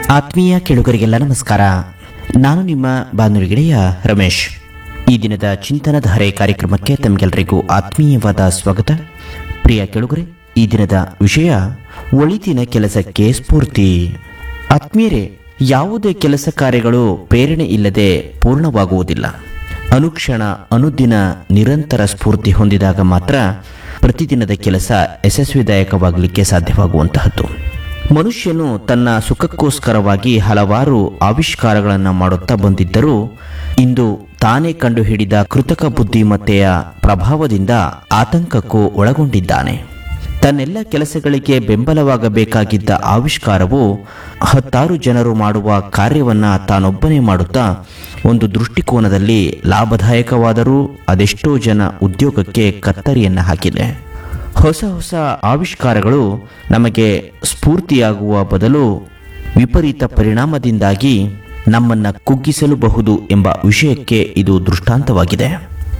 ಆತ್ಮೀಯ ಕೇಳುಗರಿಗೆಲ್ಲ ನಮಸ್ಕಾರ ನಾನು ನಿಮ್ಮ ಬಾನುಲಿ ಗೆಳೆಯ ರಮೇಶ್ ಈ ದಿನದ ಚಿಂತನಧಾರೆ ಕಾರ್ಯಕ್ರಮಕ್ಕೆ ತಮಗೆಲ್ಲರಿಗೂ ಆತ್ಮೀಯವಾದ ಸ್ವಾಗತ ಪ್ರಿಯ ಕೇಳುಗರೆ ಈ ದಿನದ ವಿಷಯ ಒಳಿತಿನ ಕೆಲಸಕ್ಕೆ ಸ್ಫೂರ್ತಿ ಆತ್ಮೀಯರೇ ಯಾವುದೇ ಕೆಲಸ ಕಾರ್ಯಗಳು ಪ್ರೇರಣೆ ಇಲ್ಲದೆ ಪೂರ್ಣವಾಗುವುದಿಲ್ಲ ಅನುಕ್ಷಣ ಅನುದಿನ ನಿರಂತರ ಸ್ಫೂರ್ತಿ ಹೊಂದಿದಾಗ ಮಾತ್ರ ಪ್ರತಿದಿನದ ಕೆಲಸ ಯಶಸ್ವಿದಾಯಕವಾಗಲಿಕ್ಕೆ ಸಾಧ್ಯವಾಗುವಂತಹದ್ದು ಮನುಷ್ಯನು ತನ್ನ ಸುಖಕ್ಕೋಸ್ಕರವಾಗಿ ಹಲವಾರು ಆವಿಷ್ಕಾರಗಳನ್ನು ಮಾಡುತ್ತಾ ಬಂದಿದ್ದರೂ ಇಂದು ತಾನೇ ಕಂಡುಹಿಡಿದ ಕೃತಕ ಬುದ್ಧಿಮತ್ತೆಯ ಪ್ರಭಾವದಿಂದ ಆತಂಕಕ್ಕೂ ಒಳಗೊಂಡಿದ್ದಾನೆ ತನ್ನೆಲ್ಲ ಕೆಲಸಗಳಿಗೆ ಬೆಂಬಲವಾಗಬೇಕಾಗಿದ್ದ ಆವಿಷ್ಕಾರವು ಹತ್ತಾರು ಜನರು ಮಾಡುವ ಕಾರ್ಯವನ್ನ ತಾನೊಬ್ಬನೇ ಮಾಡುತ್ತಾ ಒಂದು ದೃಷ್ಟಿಕೋನದಲ್ಲಿ ಲಾಭದಾಯಕವಾದರೂ ಅದೆಷ್ಟೋ ಜನ ಉದ್ಯೋಗಕ್ಕೆ ಕತ್ತರಿಯನ್ನು ಹಾಕಿದೆ ಹೊಸ ಹೊಸ ಆವಿಷ್ಕಾರಗಳು ನಮಗೆ ಸ್ಫೂರ್ತಿಯಾಗುವ ಬದಲು ವಿಪರೀತ ಪರಿಣಾಮದಿಂದಾಗಿ ನಮ್ಮನ್ನು ಕುಗ್ಗಿಸಲುಬಹುದು ಎಂಬ ವಿಷಯಕ್ಕೆ ಇದು ದೃಷ್ಟಾಂತವಾಗಿದೆ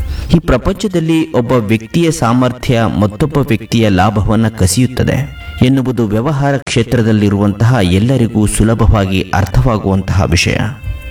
ಈ ಪ್ರಪಂಚದಲ್ಲಿ ಒಬ್ಬ ವ್ಯಕ್ತಿಯ ಸಾಮರ್ಥ್ಯ ಮತ್ತೊಬ್ಬ ವ್ಯಕ್ತಿಯ ಲಾಭವನ್ನು ಕಸಿಯುತ್ತದೆ ಎನ್ನುವುದು ವ್ಯವಹಾರ ಕ್ಷೇತ್ರದಲ್ಲಿರುವಂತಹ ಎಲ್ಲರಿಗೂ ಸುಲಭವಾಗಿ ಅರ್ಥವಾಗುವಂತಹ ವಿಷಯ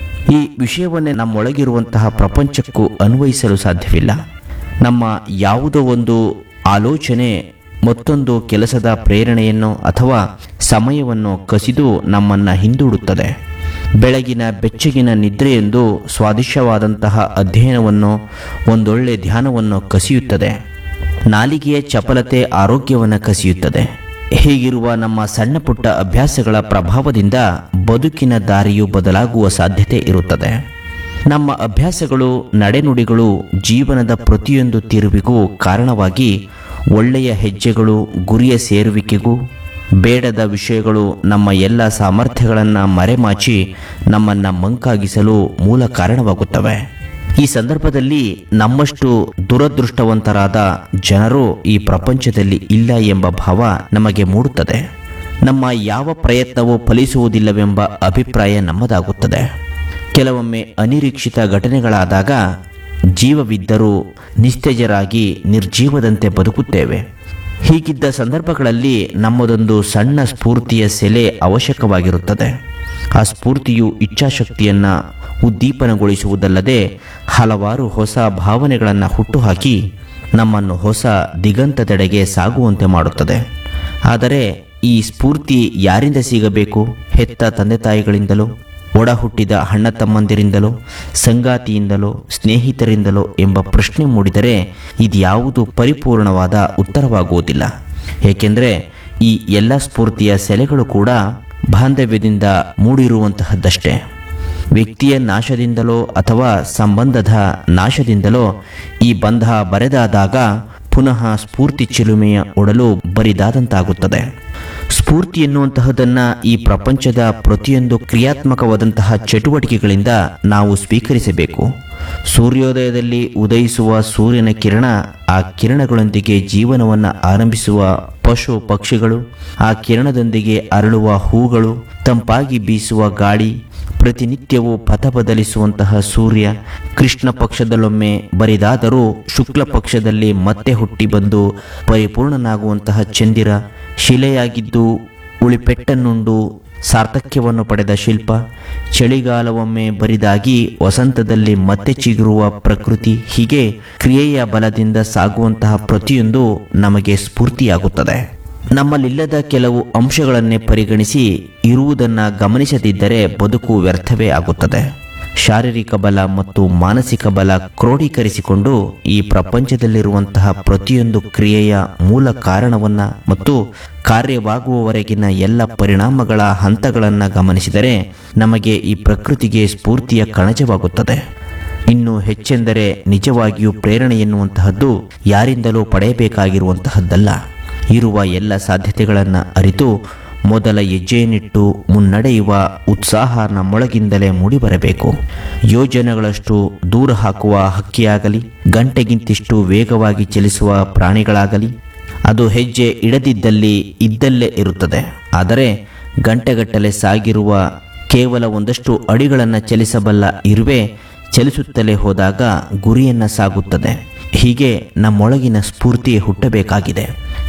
ಈ ವಿಷಯವನ್ನೇ ನಮ್ಮೊಳಗಿರುವಂತಹ ಪ್ರಪಂಚಕ್ಕೂ ಅನ್ವಯಿಸಲು ಸಾಧ್ಯವಿಲ್ಲ ನಮ್ಮ ಯಾವುದೋ ಒಂದು ಆಲೋಚನೆ ಮತ್ತೊಂದು ಕೆಲಸದ ಪ್ರೇರಣೆಯನ್ನು ಅಥವಾ ಸಮಯವನ್ನು ಕಸಿದು ನಮ್ಮನ್ನು ಹಿಂದೂಡುತ್ತದೆ ಬೆಳಗಿನ ಬೆಚ್ಚಗಿನ ನಿದ್ರೆಯೆಂದು ಸ್ವಾದಿಷ್ಟವಾದಂತಹ ಅಧ್ಯಯನವನ್ನು ಒಂದೊಳ್ಳೆ ಧ್ಯಾನವನ್ನು ಕಸಿಯುತ್ತದೆ ನಾಲಿಗೆಯ ಚಪಲತೆ ಆರೋಗ್ಯವನ್ನು ಕಸಿಯುತ್ತದೆ ಹೀಗಿರುವ ನಮ್ಮ ಸಣ್ಣ ಪುಟ್ಟ ಅಭ್ಯಾಸಗಳ ಪ್ರಭಾವದಿಂದ ಬದುಕಿನ ದಾರಿಯು ಬದಲಾಗುವ ಸಾಧ್ಯತೆ ಇರುತ್ತದೆ ನಮ್ಮ ಅಭ್ಯಾಸಗಳು ನಡೆನುಡಿಗಳು ಜೀವನದ ಪ್ರತಿಯೊಂದು ತಿರುವಿಗೂ ಕಾರಣವಾಗಿ ಒಳ್ಳೆಯ ಹೆಜ್ಜೆಗಳು ಗುರಿಯ ಸೇರುವಿಕೆಗೂ ಬೇಡದ ವಿಷಯಗಳು ನಮ್ಮ ಎಲ್ಲ ಸಾಮರ್ಥ್ಯಗಳನ್ನು ಮರೆಮಾಚಿ ನಮ್ಮನ್ನು ಮಂಕಾಗಿಸಲು ಮೂಲ ಕಾರಣವಾಗುತ್ತವೆ ಈ ಸಂದರ್ಭದಲ್ಲಿ ನಮ್ಮಷ್ಟು ದುರದೃಷ್ಟವಂತರಾದ ಜನರು ಈ ಪ್ರಪಂಚದಲ್ಲಿ ಇಲ್ಲ ಎಂಬ ಭಾವ ನಮಗೆ ಮೂಡುತ್ತದೆ ನಮ್ಮ ಯಾವ ಪ್ರಯತ್ನವೂ ಫಲಿಸುವುದಿಲ್ಲವೆಂಬ ಅಭಿಪ್ರಾಯ ನಮ್ಮದಾಗುತ್ತದೆ ಕೆಲವೊಮ್ಮೆ ಅನಿರೀಕ್ಷಿತ ಘಟನೆಗಳಾದಾಗ ಜೀವವಿದ್ದರೂ ನಿಸ್ತೇಜರಾಗಿ ನಿರ್ಜೀವದಂತೆ ಬದುಕುತ್ತೇವೆ ಹೀಗಿದ್ದ ಸಂದರ್ಭಗಳಲ್ಲಿ ನಮ್ಮದೊಂದು ಸಣ್ಣ ಸ್ಫೂರ್ತಿಯ ಸೆಲೆ ಅವಶ್ಯಕವಾಗಿರುತ್ತದೆ ಆ ಸ್ಫೂರ್ತಿಯು ಇಚ್ಛಾಶಕ್ತಿಯನ್ನು ಉದ್ದೀಪನಗೊಳಿಸುವುದಲ್ಲದೆ ಹಲವಾರು ಹೊಸ ಭಾವನೆಗಳನ್ನು ಹುಟ್ಟುಹಾಕಿ ನಮ್ಮನ್ನು ಹೊಸ ದಿಗಂತದೆಡೆಗೆ ಸಾಗುವಂತೆ ಮಾಡುತ್ತದೆ ಆದರೆ ಈ ಸ್ಫೂರ್ತಿ ಯಾರಿಂದ ಸಿಗಬೇಕು ಹೆತ್ತ ತಂದೆ ತಾಯಿಗಳಿಂದಲೋ ಒಡ ಹುಟ್ಟಿದ ಅಣ್ಣ ತಮ್ಮಂದಿರಿಂದಲೋ ಸಂಗಾತಿಯಿಂದಲೋ ಸ್ನೇಹಿತರಿಂದಲೋ ಎಂಬ ಪ್ರಶ್ನೆ ಮೂಡಿದರೆ ಇದ್ಯಾವುದು ಪರಿಪೂರ್ಣವಾದ ಉತ್ತರವಾಗುವುದಿಲ್ಲ ಏಕೆಂದರೆ ಈ ಎಲ್ಲ ಸ್ಫೂರ್ತಿಯ ಸೆಲೆಗಳು ಕೂಡ ಬಾಂಧವ್ಯದಿಂದ ಮೂಡಿರುವಂತಹದ್ದಷ್ಟೇ ವ್ಯಕ್ತಿಯ ನಾಶದಿಂದಲೋ ಅಥವಾ ಸಂಬಂಧದ ನಾಶದಿಂದಲೋ ಈ ಬಂಧ ಬರೆದಾದಾಗ ಪುನಃ ಸ್ಫೂರ್ತಿ ಚಿಲುಮೆಯ ಒಡಲು ಬರಿದಾದಂತಾಗುತ್ತದೆ ಸ್ಫೂರ್ತಿ ಎನ್ನುವಂತಹದನ್ನು ಈ ಪ್ರಪಂಚದ ಪ್ರತಿಯೊಂದು ಕ್ರಿಯಾತ್ಮಕವಾದಂತಹ ಚಟುವಟಿಕೆಗಳಿಂದ ನಾವು ಸ್ವೀಕರಿಸಬೇಕು ಸೂರ್ಯೋದಯದಲ್ಲಿ ಉದಯಿಸುವ ಸೂರ್ಯನ ಕಿರಣ ಆ ಕಿರಣಗಳೊಂದಿಗೆ ಜೀವನವನ್ನು ಆರಂಭಿಸುವ ಪಶು ಪಕ್ಷಿಗಳು ಆ ಕಿರಣದೊಂದಿಗೆ ಅರಳುವ ಹೂಗಳು ತಂಪಾಗಿ ಬೀಸುವ ಗಾಳಿ ಪ್ರತಿನಿತ್ಯವೂ ಪಥ ಬದಲಿಸುವಂತಹ ಸೂರ್ಯ ಕೃಷ್ಣ ಪಕ್ಷದಲ್ಲೊಮ್ಮೆ ಬರಿದಾದರೂ ಶುಕ್ಲ ಪಕ್ಷದಲ್ಲಿ ಮತ್ತೆ ಹುಟ್ಟಿ ಬಂದು ಪರಿಪೂರ್ಣನಾಗುವಂತಹ ಚಂದಿರ ಶಿಲೆಯಾಗಿದ್ದು ಉಳಿಪೆಟ್ಟನ್ನುಂಡು ಸಾರ್ಥಕ್ಯವನ್ನು ಪಡೆದ ಶಿಲ್ಪ ಚಳಿಗಾಲವೊಮ್ಮೆ ಬರಿದಾಗಿ ವಸಂತದಲ್ಲಿ ಮತ್ತೆ ಚಿಗುರುವ ಪ್ರಕೃತಿ ಹೀಗೆ ಕ್ರಿಯೆಯ ಬಲದಿಂದ ಸಾಗುವಂತಹ ಪ್ರತಿಯೊಂದು ನಮಗೆ ಸ್ಫೂರ್ತಿಯಾಗುತ್ತದೆ ನಮ್ಮಲ್ಲಿಲ್ಲದ ಕೆಲವು ಅಂಶಗಳನ್ನೇ ಪರಿಗಣಿಸಿ ಇರುವುದನ್ನು ಗಮನಿಸದಿದ್ದರೆ ಬದುಕು ವ್ಯರ್ಥವೇ ಆಗುತ್ತದೆ ಶಾರೀರಿಕ ಬಲ ಮತ್ತು ಮಾನಸಿಕ ಬಲ ಕ್ರೋಢೀಕರಿಸಿಕೊಂಡು ಈ ಪ್ರಪಂಚದಲ್ಲಿರುವಂತಹ ಪ್ರತಿಯೊಂದು ಕ್ರಿಯೆಯ ಮೂಲ ಕಾರಣವನ್ನು ಮತ್ತು ಕಾರ್ಯವಾಗುವವರೆಗಿನ ಎಲ್ಲ ಪರಿಣಾಮಗಳ ಹಂತಗಳನ್ನು ಗಮನಿಸಿದರೆ ನಮಗೆ ಈ ಪ್ರಕೃತಿಗೆ ಸ್ಫೂರ್ತಿಯ ಕಣಜವಾಗುತ್ತದೆ ಇನ್ನು ಹೆಚ್ಚೆಂದರೆ ನಿಜವಾಗಿಯೂ ಪ್ರೇರಣೆ ಎನ್ನುವಂತಹದ್ದು ಯಾರಿಂದಲೂ ಪಡೆಯಬೇಕಾಗಿರುವಂತಹದ್ದಲ್ಲ ಇರುವ ಎಲ್ಲ ಸಾಧ್ಯತೆಗಳನ್ನು ಅರಿತು ಮೊದಲ ಹೆಜ್ಜೆಯನ್ನಿಟ್ಟು ಮುನ್ನಡೆಯುವ ಉತ್ಸಾಹ ನಮ್ಮೊಳಗಿಂದಲೇ ಮೂಡಿಬರಬೇಕು ಯೋಜನೆಗಳಷ್ಟು ದೂರ ಹಾಕುವ ಹಕ್ಕಿಯಾಗಲಿ ಗಂಟೆಗಿಂತಿಷ್ಟು ವೇಗವಾಗಿ ಚಲಿಸುವ ಪ್ರಾಣಿಗಳಾಗಲಿ ಅದು ಹೆಜ್ಜೆ ಇಡದಿದ್ದಲ್ಲಿ ಇದ್ದಲ್ಲೇ ಇರುತ್ತದೆ ಆದರೆ ಗಂಟೆಗಟ್ಟಲೆ ಸಾಗಿರುವ ಕೇವಲ ಒಂದಷ್ಟು ಅಡಿಗಳನ್ನು ಚಲಿಸಬಲ್ಲ ಇರುವೆ ಚಲಿಸುತ್ತಲೇ ಹೋದಾಗ ಗುರಿಯನ್ನು ಸಾಗುತ್ತದೆ ಹೀಗೆ ನಮ್ಮೊಳಗಿನ ಸ್ಫೂರ್ತಿ ಹುಟ್ಟಬೇಕಾಗಿದೆ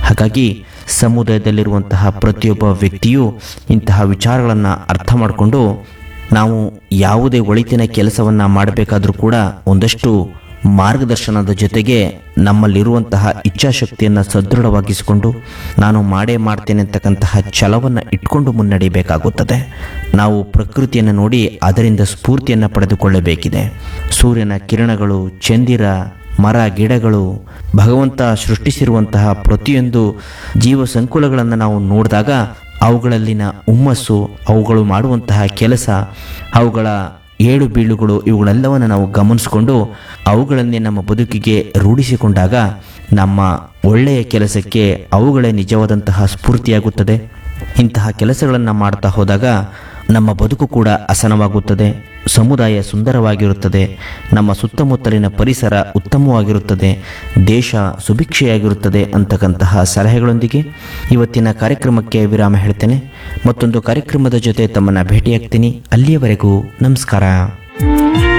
ಹಾಗಾಗಿ ಸಮುದಾಯದಲ್ಲಿರುವಂತಹ ಪ್ರತಿಯೊಬ್ಬ ವ್ಯಕ್ತಿಯೂ ಇಂತಹ ವಿಚಾರಗಳನ್ನು ಅರ್ಥ ಮಾಡಿಕೊಂಡು ನಾವು ಯಾವುದೇ ಒಳಿತಿನ ಕೆಲಸವನ್ನು ಮಾಡಬೇಕಾದ್ರೂ ಕೂಡ ಒಂದಷ್ಟು ಮಾರ್ಗದರ್ಶನದ ಜೊತೆಗೆ ನಮ್ಮಲ್ಲಿರುವಂತಹ ಇಚ್ಛಾಶಕ್ತಿಯನ್ನು ಸದೃಢವಾಗಿಸಿಕೊಂಡು ನಾನು ಮಾಡೇ ಮಾಡ್ತೇನೆ ಅಂತಕ್ಕಂತಹ ಛಲವನ್ನು ಇಟ್ಕೊಂಡು ಮುನ್ನಡೆಯಬೇಕಾಗುತ್ತದೆ ನಾವು ಪ್ರಕೃತಿಯನ್ನು ನೋಡಿ ಅದರಿಂದ ಸ್ಫೂರ್ತಿಯನ್ನು ಪಡೆದುಕೊಳ್ಳಬೇಕಿದೆ ಸೂರ್ಯನ ಕಿರಣಗಳು ಚಂದಿರ ಮರ ಗಿಡಗಳು ಭಗವಂತ ಸೃಷ್ಟಿಸಿರುವಂತಹ ಪ್ರತಿಯೊಂದು ಜೀವ ಸಂಕುಲಗಳನ್ನು ನಾವು ನೋಡಿದಾಗ ಅವುಗಳಲ್ಲಿನ ಹುಮ್ಮಸ್ಸು ಅವುಗಳು ಮಾಡುವಂತಹ ಕೆಲಸ ಅವುಗಳ ಏಳು ಬೀಳುಗಳು ಇವುಗಳೆಲ್ಲವನ್ನು ನಾವು ಗಮನಿಸಿಕೊಂಡು ಅವುಗಳನ್ನೇ ನಮ್ಮ ಬದುಕಿಗೆ ರೂಢಿಸಿಕೊಂಡಾಗ ನಮ್ಮ ಒಳ್ಳೆಯ ಕೆಲಸಕ್ಕೆ ಅವುಗಳೇ ನಿಜವಾದಂತಹ ಸ್ಫೂರ್ತಿಯಾಗುತ್ತದೆ ಇಂತಹ ಕೆಲಸಗಳನ್ನು ಮಾಡ್ತಾ ಹೋದಾಗ ನಮ್ಮ ಬದುಕು ಕೂಡ ಹಸನವಾಗುತ್ತದೆ ಸಮುದಾಯ ಸುಂದರವಾಗಿರುತ್ತದೆ ನಮ್ಮ ಸುತ್ತಮುತ್ತಲಿನ ಪರಿಸರ ಉತ್ತಮವಾಗಿರುತ್ತದೆ ದೇಶ ಸುಭಿಕ್ಷೆಯಾಗಿರುತ್ತದೆ ಅಂತಕ್ಕಂತಹ ಸಲಹೆಗಳೊಂದಿಗೆ ಇವತ್ತಿನ ಕಾರ್ಯಕ್ರಮಕ್ಕೆ ವಿರಾಮ ಹೇಳ್ತೇನೆ ಮತ್ತೊಂದು ಕಾರ್ಯಕ್ರಮದ ಜೊತೆ ತಮ್ಮನ್ನು ಭೇಟಿಯಾಗ್ತೀನಿ ಅಲ್ಲಿಯವರೆಗೂ ನಮಸ್ಕಾರ